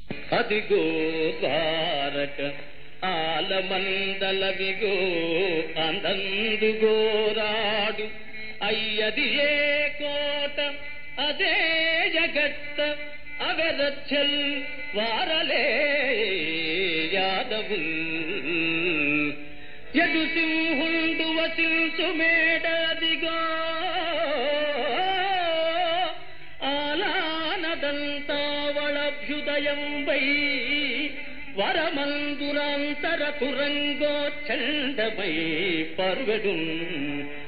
అదిగో ద్వారక ఆలమందలవిగో అందందుగోరాడు అయ్యది ఏ కోట అదే జగత్త అవెరచ్చల్ వారలే యాదవుల్ ఎడు సింహుండు వసించు మేడదిగో ఆలానదంతావళభ్యుదయం వై వరమందురాంతర తురంగోచ్చండమై పర్వడు